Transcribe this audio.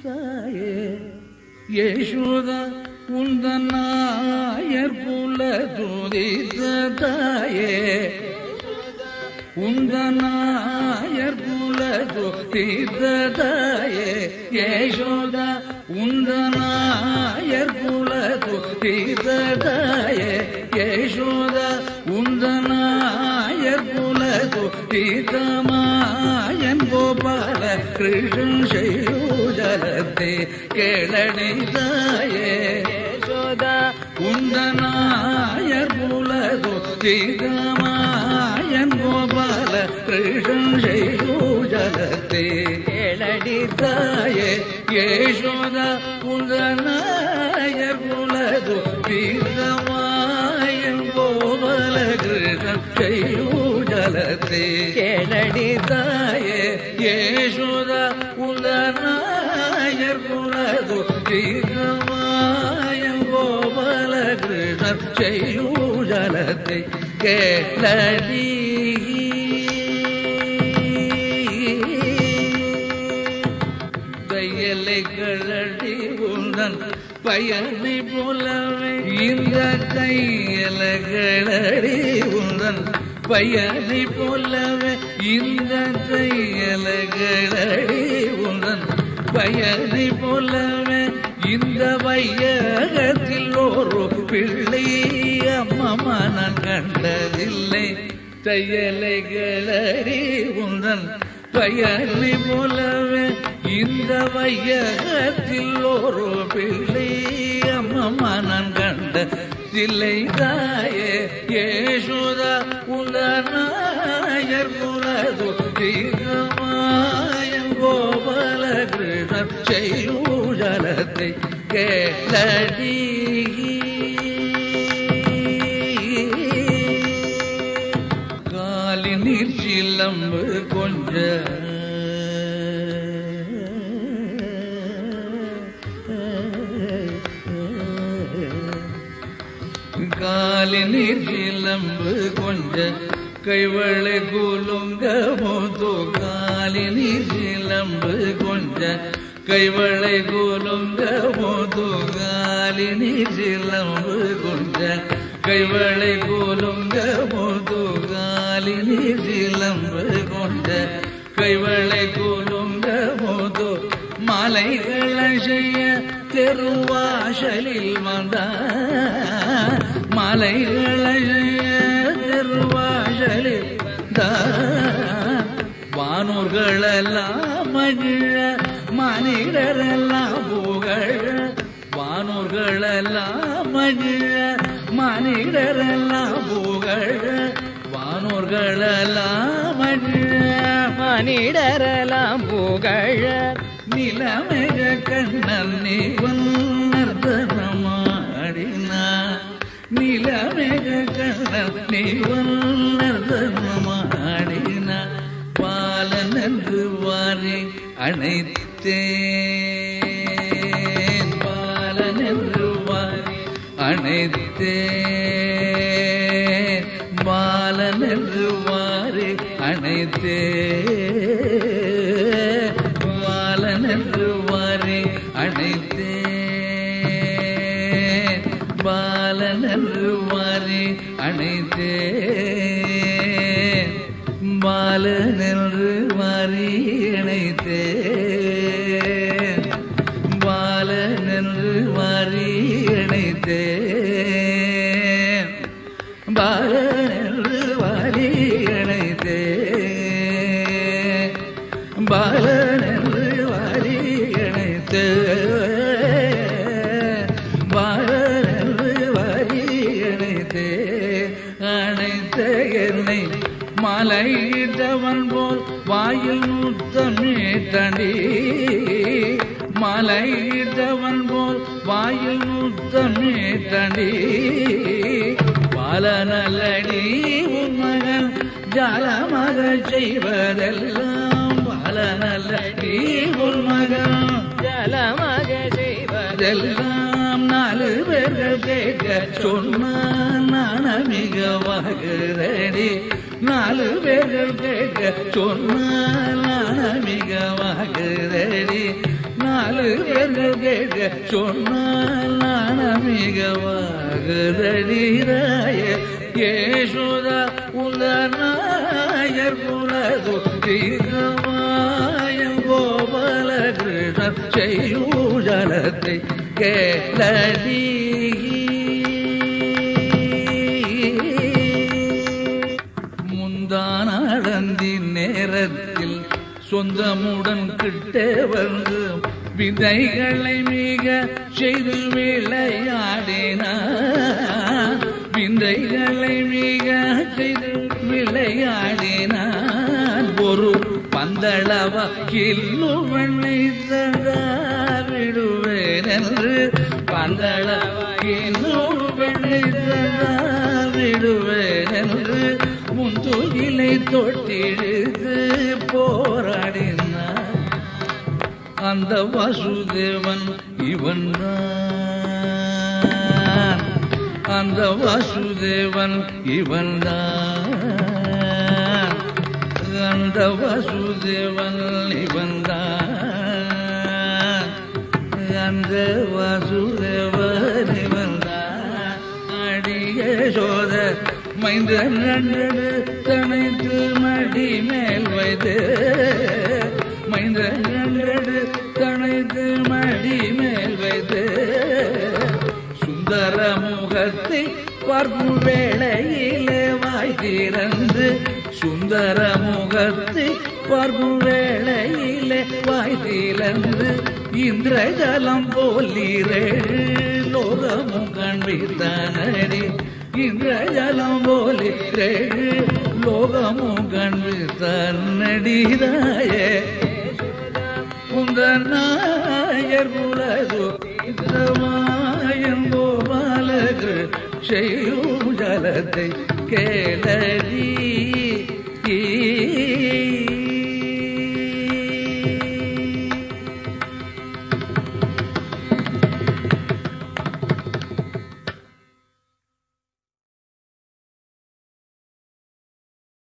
தாயே யேசுத உந்தனாயர் குல துதித்த தாயே உந்தனாயர் குல துதித்த தாயே யேசுத உந்தனாயர் குல துதித்த தாயே யேசுத உந்தனாயர் குல துதித்தமாயன் கோபால கிருஷ்ணன் செய்யூஜலத்தை கேளனிதாயே யசோதா உந்தனாயர் குலதோ சீதமாயன் கோபால கிருஷ்ணன் செய்யூஜலத்தை கேளடி தாயே யேசோத உந்தனாயர் குலதோ சீதமாயன் கோபால கிருஷ்ணன் செய்யூஜலத்தை கேளடி தாயே யேசுத உலநாயர் குலது தீகமாயம் கோபால கிருஷ்ணர் செய்யூஜலத்தை கேளடி தையலை கழடி உந்தன் பயனை போலவே இந்த தையலை கழடி உந்தன் பயனை போலவே இந்த தையலை கழடி உந்தன் பயனை போலவே இந்த வையகத்தில் ஒரு பிள்ளை அம்மா நான் கண்டதில்லை தையலை கழடி உந்தன் பயனை போலவே இந்த வையகத்தில் ஒரு பிள்ளை அம்மா நான் கண்ட தில்லை தாயே யேசுதா உலநாயர் குலது தீகமாயம் கோபால கிருஷ்ணர் செய்யூஜலத்தை கேளடி காலினில் சிலம்பு கொஞ்ச காலினில் சிலம்பு கொஞ்ச கைவளை குலுங்க முது காலினில் சிலம்பு கொஞ்ச கைவளை குலுங்க முது காலினில் சிலம்பு கொஞ்ச கைவளை குலுங்க முது காலினில் சிலம்பு கொண்ட கைவளை குலுங்க முது மலைகளை செய்ய தெருவாசலில் வந்தார் மலைகளை செய்ய தெருவாசலில் வந்தார் வானூர்களெல்லாம் மகிழ மனிதரெல்லாம் புகழ வானூர்களெல்லாம் மகிழ மனிதரெல்லாம் புகழ வானூர்களெல்லாம் மகிழ மனிதரெல்லாம் புகழ நிலமிக கண்ணன் நீ வந்தனமாடினா நிலமிக கண்ணன் நீ வந்தனமாடினா பாலன் என்று வாரி அணைத்தேன் பாலன் என்று வாரி அணைத்தேன் பாலன் என்று வாரி அணைத்தேன் பாலன் என்று வாரி அணைத்தேன் பாலன் என்று வாரி அணைத்தேன் பாலன் என்று வாரி அணைத்தேன் பாலன் என்று வாரி அணைத்தேன் பாலன் என்று வாரி அணைத்தேன் பாலன் என்று வாரி அணைத்தேன் பாலன் என்று வாரி அணைத்தேன் அணைத்த என்னை மலையிட்டவன் போல் வாயில் முத்தமே தண்டி மலையிட்டவன் போல் வாயில் முத்தமே தண்டி பல நல்லடி உன் மகன் ஜலமக செய்வதெல்லாம் பல நல்லடி உன் மகன் ஜலமாக செய்வது அதெல்லாம் நாலு பேர்கள் கேட்க சொன்னான் நாணமிக வாகுதடி நாலு பேர்கள் கேட்க சொன்னால் நாணமிக வாகுதடி நாலு நாலு பேர்கள் கேட்க சொன்னால் நாணமிகவாகுதடிராய ஏசுதா உந்தநாயர் குலது தீர்க்கமாயம் கோபால கிருஷ்ணன் செய்யூஜலத்தை கேளடி முந்தானடந்தின் நேரத்தில் சொந்தமுடன் கிட்ட வந்து விதைகளை மிக செய்து விளையாடினான் விந்தைகளை மிக செய்து விளையாடினான் ஒரு பந்தளவ கில்லு வெண்ணை தடாவிடுவேன் என்று பந்தளவ கில்லு வெண்ணை தடாவிடுவேன் என்று முந்துகிலை தொட்டிழுது போராடினார் அந்த வாசுதேவன் இவன் அந்த வாசுதேவன் இவன் அந்த வாசுதேவன் இவன் அந்த வாசுதேவன் இவன் அடிய சோத மைந்தன் ரெண்டடு தனைத்து மடி மேல் வைத்து மைந்தன் ரெண்டடு தனைத்து மடி மேல் வைத்து சுந்தர முகத்தை பார்க்கும் வேளையிலே வாய் திறந்து சுந்தர முகத்தை பார்க்கும் வேளையிலே வாய் திறந்து இந்திரஜலம் போலீரே லோகமும் கண்பித்தானடி இந்திரஜலம் போலீரே லோகமும் கண்பித்தானடிதாயே உந்தன் நாயர் குலது இந்திரமாயன் கோபாலகு செய்யும் ஜலத்தை கேளடி